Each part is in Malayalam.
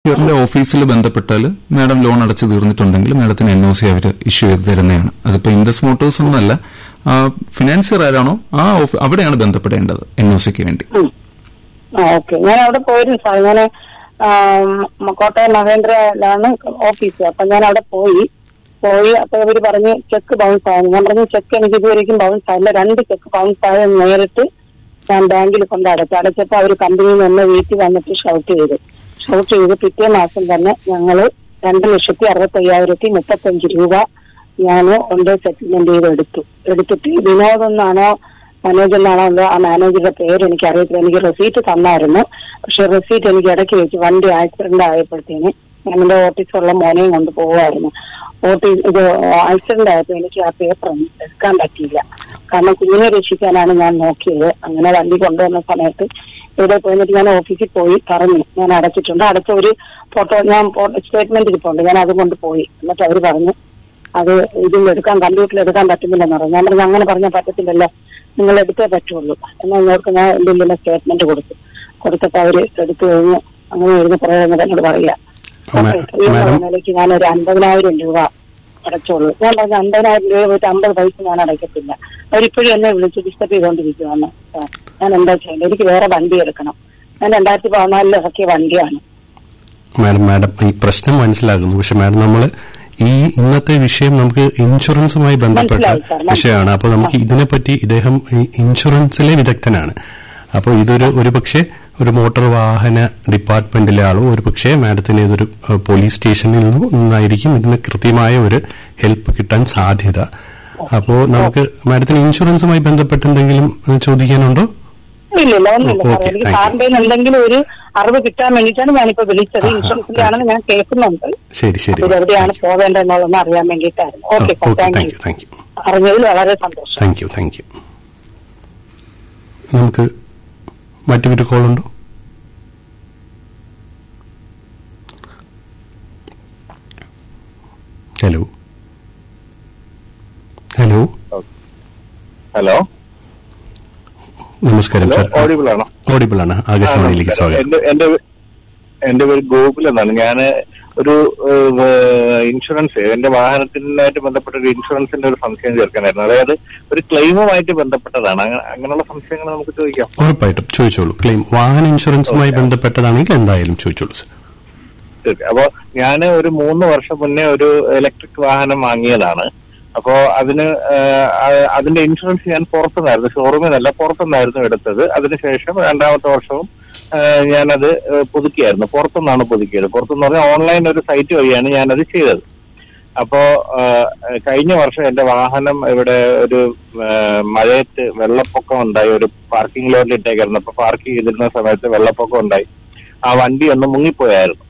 ഫിനാൻഷ്യറിന്റെ ഓഫീസിൽ ബന്ധപ്പെട്ടാൽ മാഡം ലോൺ അടച്ചു തീർന്നിട്ടുണ്ടെങ്കിൽ മാഡത്തിന് എൻ ഒ സി അവർ ഇഷ്യൂ ചെയ്ത് തരുന്നതാണ് അതിപ്പോ ഇൻഡസ് മോട്ടോഴ്സ് ഒന്നല്ല ഫിനാൻഷ്യർ ആരാണോ ആ ഓഫ- അവിടെയാണ് ബന്ധപ്പെടേണ്ടത് എൻ ഒ സിക്ക് വേണ്ടി ഉം. ആ ഓക്കെ ഞാൻ അവിടെ പോയിരുന്നു സാർ ഞാൻ കോട്ടയം മഹേന്ദ്രയിലാണ് ഓഫീസ് അപ്പൊ ഞാൻ അവിടെ പോയി പോയി അപ്പൊ ഇവര് പറഞ്ഞ് ചെക്ക് ബൗൺസ് ആയെന്ന് ഞാൻ പറഞ്ഞു ചെക്ക് എനിക്ക് ഇതുവരെയും ബൗൺസ് ആയില്ല രണ്ട് ചെക്ക് ബൗൺസ് ആയെന്ന് നേരിട്ട് ഞാൻ ബാങ്കിൽ കൊണ്ട് അടച്ചു അടച്ചപ്പോ അവർ കമ്പനിയിൽ നിന്ന് വീട്ടിൽ വന്നിട്ട് ഷൗട്ട് ചെയ്തു ഷൗട്ട് ചെയ്ത് പിറ്റേ മാസം തന്നെ ഞങ്ങള് രണ്ട് ലക്ഷത്തി അറുപത്തി അയ്യായിരത്തി മുപ്പത്തഞ്ച് രൂപ ഞാൻ കൊണ്ട് സെറ്റിൽമെന്റ് ചെയ്ത് എടുത്തു എടുത്തിട്ട് വിനോദ് എന്നാണോ മനോജ് എന്നാണോ എന്തോ ആ മാനേജറുടെ പേര് എനിക്ക് അറിയത്തില്ല എനിക്ക് റെസീറ്റ് തന്നായിരുന്നു പക്ഷെ റെസീറ്റ് എനിക്ക് ഇടയ്ക്ക് വെച്ച് വണ്ടി ആക്സിഡന്റ് ആയപ്പോഴത്തേന് ഞാൻ എന്റെ ഓഫീസിലുള്ള മോനെയും കൊണ്ട് പോവായിരുന്നു ഓഫീസ് ഇത് ആക്സിഡന്റ് ആയപ്പോ എനിക്ക് ആ പേപ്പർ ഒന്നും എടുക്കാൻ പറ്റിയില്ല കാരണം കുഞ്ഞിനെ രക്ഷിക്കാനാണ് ഞാൻ നോക്കിയത് അങ്ങനെ വണ്ടി കൊണ്ടുവന്ന സമയത്ത് ഇവിടെ പോയിട്ട് ഞാൻ ഓഫീസിൽ പോയി പറഞ്ഞു ഞാൻ അടച്ചിട്ടുണ്ട് അടച്ച ഒരു ഫോട്ടോ ഞാൻ സ്റ്റേറ്റ്മെന്റ് ഇരിപ്പുണ്ട് ഞാൻ അത് കൊണ്ട് പോയി എന്നിട്ട് അവർ പറഞ്ഞു അത് ഇതിൽ എടുക്കാൻ കമ്പ്യൂട്ടറിൽ എടുക്കാൻ പറ്റുന്നില്ലെന്ന് പറഞ്ഞു ഞാൻ പറഞ്ഞു അങ്ങനെ പറഞ്ഞാൽ പറ്റത്തില്ലല്ലോ നിങ്ങൾ എടുത്തേ പറ്റുള്ളൂ എന്നാൽ നിങ്ങൾക്ക് ഞാൻ എന്റെ ഉള്ളിലെ സ്റ്റേറ്റ്മെന്റ് കൊടുത്തു കൊടുത്തപ്പോ അവര് എടുത്തു കഴിഞ്ഞ് അങ്ങനെ എഴുതി പറയുന്നത് എന്നോട് പറയാ മാ- മാഡം- നിലയ്ക്ക് ഞാൻ ഒരു അൻപതിനായിരം രൂപ അടച്ചോളൂ ഞാൻ പറഞ്ഞ അൻപതിനായിരം രൂപ പോയിട്ട് അമ്പത് പൈസ ഞാൻ അടയ്ക്കത്തില്ല അവരിപ്പോഴും എന്നെ വിളിച്ച് ഡിസ്റ്റർബ് ചെയ്തുകൊണ്ടിരിക്കുകയാണ് സാർ ഞാൻ എന്താ ചെയ്യേണ്ടത് എനിക്ക് വേറെ വണ്ടി എടുക്കണം ഞാൻ രണ്ടായിരത്തി പതിനാലിൽ ഇറക്കിയ വണ്ടിയാണ് മാഡം മാഡം ഈ പ്രശ്നം മനസ്സിലാകുന്നു പക്ഷെ മാഡം നമ്മൾ ഈ ഇന്നത്തെ വിഷയം നമുക്ക് ഇൻഷുറൻസുമായി ബന്ധപ്പെട്ട മനസ്സിലായി, സാർ, മനസ്സിലായി. വിഷയമാണ് അപ്പോൾ നമുക്ക് ഇതിനെപ്പറ്റി ഇദ്ദേഹം ഈ ഇൻഷുറൻസിലെ വിദഗ്ധനാണ് അപ്പോൾ ഇതൊരു ഒരു പക്ഷേ ഒരു മോട്ടോർ വാഹന ഡിപ്പാർട്ട്മെന്റിലെ ആളോ ഒരു പക്ഷേ മാഡത്തിന് ഇതൊരു ഏഹ്, പോലീസ് സ്റ്റേഷനിൽ നിന്നായിരിക്കും ഇതിന് കൃത്യമായ ഒരു ഹെൽപ്പ് കിട്ടാൻ സാധ്യത അപ്പോൾ നമുക്ക് മാഡത്തിന് ഇൻഷുറൻസുമായി ബന്ധപ്പെട്ട് എന്തെങ്കിലും ഏഹ്, ചോദിക്കാനുണ്ടോ ഇല്ലില്ല ഒന്നുമില്ല ഓ, സാർ ഓക്കേ, എനിക്ക് താങ്ക് യു. സാറിന്റെ കയ്യിൽ നിന്ന് എന്തെങ്കിലും ഒരു അറിവ് കിട്ടാൻ വേണ്ടിയിട്ടാണ് ഞാനിപ്പോ വിളിച്ചത് ആ, ആ, ഇൻഷുറൻസിന്റെ ആണെന്ന് ഞാൻ കേൾക്കുന്നുണ്ട് ശരി ശരി ഇത് എവിടെയാണ് പോവേണ്ടതെന്നുള്ളതെന്ന് അറിയാൻ വേണ്ടിയിട്ടായിരുന്നു okay sir okay thank thank you you thank you അറിഞ്ഞതിൽ വളരെ സന്തോഷം താങ്ക് യു താങ്ക് യു നമുക്ക് മറ്റൊരു കോൾ ഉണ്ടോ ഹലോ ഹലോ ഹലോ നമസ്കാരം ഹലോ സാർ ഓഡിബിൾ ആണോ ഓഡിബിൾ ആണ് ആകാശവാണിയിലേക്ക് സ്വാഗതം എന്റെ എന്റെ എന്റെ പേര് ഗോകുൽ എന്നാണ് ഞാൻ ഒരു ഏഹ്, ഇൻഷുറൻസ് എന്റെ വാഹനത്തിനായിട്ട് ബന്ധപ്പെട്ട ഒരു ഇൻഷുറൻസിന്റെ ഒരു സംശയം ചേർക്കാനായിരുന്നു അതായത് ഒരു ക്ലെയിമുമായിട്ട് ബന്ധപ്പെട്ടതാണ് അങ്ങ- അങ്ങനെയുള്ള സംശയങ്ങൾ നമുക്ക് ചോദിക്കാം ഉറപ്പായിട്ടും ചോദിച്ചോളൂ ക്ലെയിം വാഹന ഇൻഷുറൻസുമായി ബന്ധപ്പെട്ടതാണെങ്കിൽ എന്തായാലും ചോദിച്ചോളൂ സാർ ശരി. അപ്പോ ഞാൻ ഒരു മൂന്ന് വർഷം മുന്നേ ഒരു ഇലക്ട്രിക് വാഹനം വാങ്ങിയതാണ് അപ്പോ അതിന് ഏഹ്, ആ- അതിന്റെ ഇൻഷുറൻസ് ഞാൻ പുറത്തുനിന്നായിരുന്നു ഷോറൂമിൽ നിന്നല്ല പുറത്തുനിന്നായിരുന്നു എടുത്തത് അതിനുശേഷം രണ്ടാമത്തെ വർഷവും ഏഹ്, ഞാനത് ഏഹ്, പുതുക്കിയായിരുന്നു പുറത്തുനിന്നാണ് പുതുക്കിയത് പുറത്തുനിന്ന് പറഞ്ഞാൽ ഓൺലൈൻ ഒരു സൈറ്റ് വഴിയാണ് ഞാനത് ചെയ്തത് അപ്പോ ഏഹ്, കഴിഞ്ഞ വർഷം എന്റെ വാഹനം ഇവിടെ ഒരു ഏഹ്, മഴയത്ത് വെള്ളപ്പൊക്കം ഉണ്ടായി ഒരു പാർക്കിംഗ് ലോഡിൽ ഇട്ടേക്കായിരുന്നു അപ്പൊ പാർക്ക് ചെയ്തിരുന്ന സമയത്ത് വെള്ളപ്പൊക്കം ഉണ്ടായി ആ വണ്ടി ഒന്ന് മുങ്ങിപ്പോയായിരുന്നു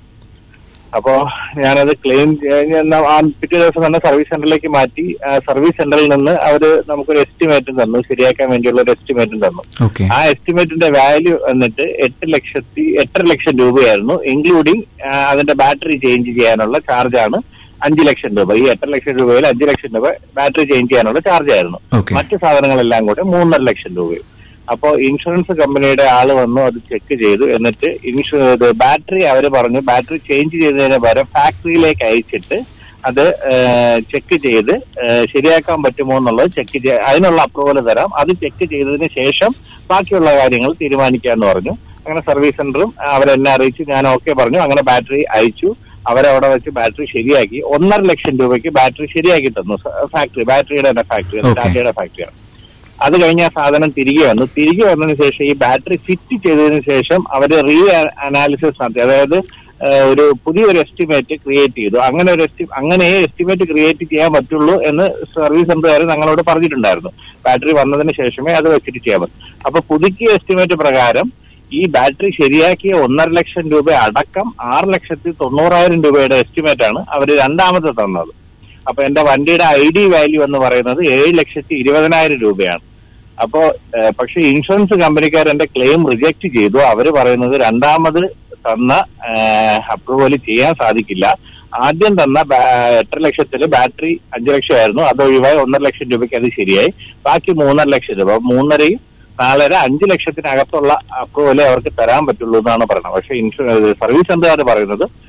അപ്പോ ഞാനത് ക്ലെയിം ആ പിറ്റേ ദിവസം തന്നെ സർവീസ് സെന്ററിലേക്ക് മാറ്റി ആ സർവീസ് സെന്ററിൽ നിന്ന് അവര് നമുക്കൊരു എസ്റ്റിമേറ്റും തന്നു ശരിയാക്കാൻ വേണ്ടിയുള്ള ഒരു എസ്റ്റിമേറ്റും തന്നു ഓക്കെ ആ എസ്റ്റിമേറ്റിന്റെ വാല്യൂ വന്നിട്ട് എട്ട് ലക്ഷത്തി എട്ടര ലക്ഷം രൂപയായിരുന്നു ഇൻക്ലൂഡിങ് അതിന്റെ ബാറ്ററി ചേഞ്ച് ചെയ്യാനുള്ള ചാർജാണ് അഞ്ച് ലക്ഷം രൂപ ഈ എട്ടര ലക്ഷം രൂപയിൽ അഞ്ച് ലക്ഷം രൂപ ബാറ്ററി ചേഞ്ച് ചെയ്യാനുള്ള ചാർജ് ആയിരുന്നു ഓക്കെ മറ്റു സാധനങ്ങളെല്ലാം കൂടെ മൂന്നര ലക്ഷം രൂപയും അപ്പോ ഇൻഷുറൻസ് കമ്പനിയുടെ ആള് വന്നു അത് ചെക്ക് ചെയ്തു എന്നിട്ട് ഇൻഷു ഇത് ബാറ്ററി അവര് പറഞ്ഞു ബാറ്ററി ചേഞ്ച് ചെയ്തതിന് പകരം ഫാക്ടറിയിലേക്ക് അയച്ചിട്ട് അത് ചെക്ക് ചെയ്ത് ഏഹ്, ശരിയാക്കാൻ പറ്റുമോ എന്നുള്ളത് ചെക്ക് ചെയ്യാൻ അതിനുള്ള അപ്രൂവൽ തരാം അത് ചെക്ക് ചെയ്തതിന് ശേഷം ബാക്കിയുള്ള കാര്യങ്ങൾ തീരുമാനിക്കാന്ന് പറഞ്ഞു അങ്ങനെ സർവീസ് സെന്ററും അവരെന്നെ അറിയിച്ചു ഞാൻ ഓക്കെ പറഞ്ഞു അങ്ങനെ ബാറ്ററി അയച്ചു അവരവിടെ വെച്ച് ബാറ്ററി ശരിയാക്കി ഒന്നര ലക്ഷം രൂപയ്ക്ക് ബാറ്ററി ശരിയാക്കി തന്നു ഫാക്ടറി ബാറ്ററിയുടെ തന്നെ ഫാക്ടറി Okay. ടാറ്റയുടെ ഫാക്ടറിയാണ് അത് കഴിഞ്ഞ ആ സാധനം തിരികെ വന്നു തിരികെ വന്നതിന് ശേഷം ഈ ബാറ്ററി ഫിറ്റ് ചെയ്തതിന് ശേഷം അവർ റീ അനാലിസിസ് നടത്തി അതായത് ഏഹ്, ഒരു പുതിയൊരു എസ്റ്റിമേറ്റ് ക്രിയേറ്റ് ചെയ്തു അങ്ങനെ ഒരു എസ്റ്റി അങ്ങനെ എസ്റ്റിമേറ്റ് ക്രിയേറ്റ് ചെയ്യാൻ പറ്റുള്ളൂ എന്ന് സർവീസ് സെന്ററുകാർ ഞങ്ങളോട് പറഞ്ഞിട്ടുണ്ടായിരുന്നു ബാറ്ററി വന്നതിന് ശേഷമേ അത് വെച്ചിട്ട് ചെയ്യാൻ പറ്റൂ അപ്പൊ പുതുക്കിയ എസ്റ്റിമേറ്റ് പ്രകാരം ഈ ബാറ്ററി ശരിയാക്കിയ ഒന്നര ലക്ഷം രൂപ അടക്കം ആറ് ലക്ഷത്തി തൊണ്ണൂറായിരം രൂപയുടെ എസ്റ്റിമേറ്റ് ആണ് അവർ രണ്ടാമത് തന്നത് അപ്പൊ എന്റെ വണ്ടിയുടെ ഐ ഡി വാല്യൂ എന്ന് പറയുന്നത് ഏഴ് ലക്ഷത്തി ഇരുപതിനായിരം രൂപയാണ് അപ്പോ ഏഹ്, പക്ഷെ ഇൻഷുറൻസ് കമ്പനിക്കാർ എന്റെ ക്ലെയിം റിജക്ട് ചെയ്തു അവര് പറയുന്നത് രണ്ടാമത് തന്ന അപ്രൂവൽ ചെയ്യാൻ സാധിക്കില്ല ആദ്യം തന്ന ബാ- എട്ടര ലക്ഷത്തില് ബാറ്ററി അഞ്ചു ലക്ഷമായിരുന്നു അത് ഒഴിവായി ഒന്നര ലക്ഷം രൂപയ്ക്ക് അത് ശരിയായി ബാക്കി മൂന്നര ലക്ഷം രൂപ മൂന്നരയും നാലര അഞ്ചു ലക്ഷത്തിനകത്തുള്ള അപ്രൂവലേ അവർക്ക് തരാൻ പറ്റുള്ളൂ എന്നാണ് പറയുന്നത് പക്ഷെ ഇൻഷുറൻസ് സർവീസ് സെന്ററുകാർ പറയുന്നത്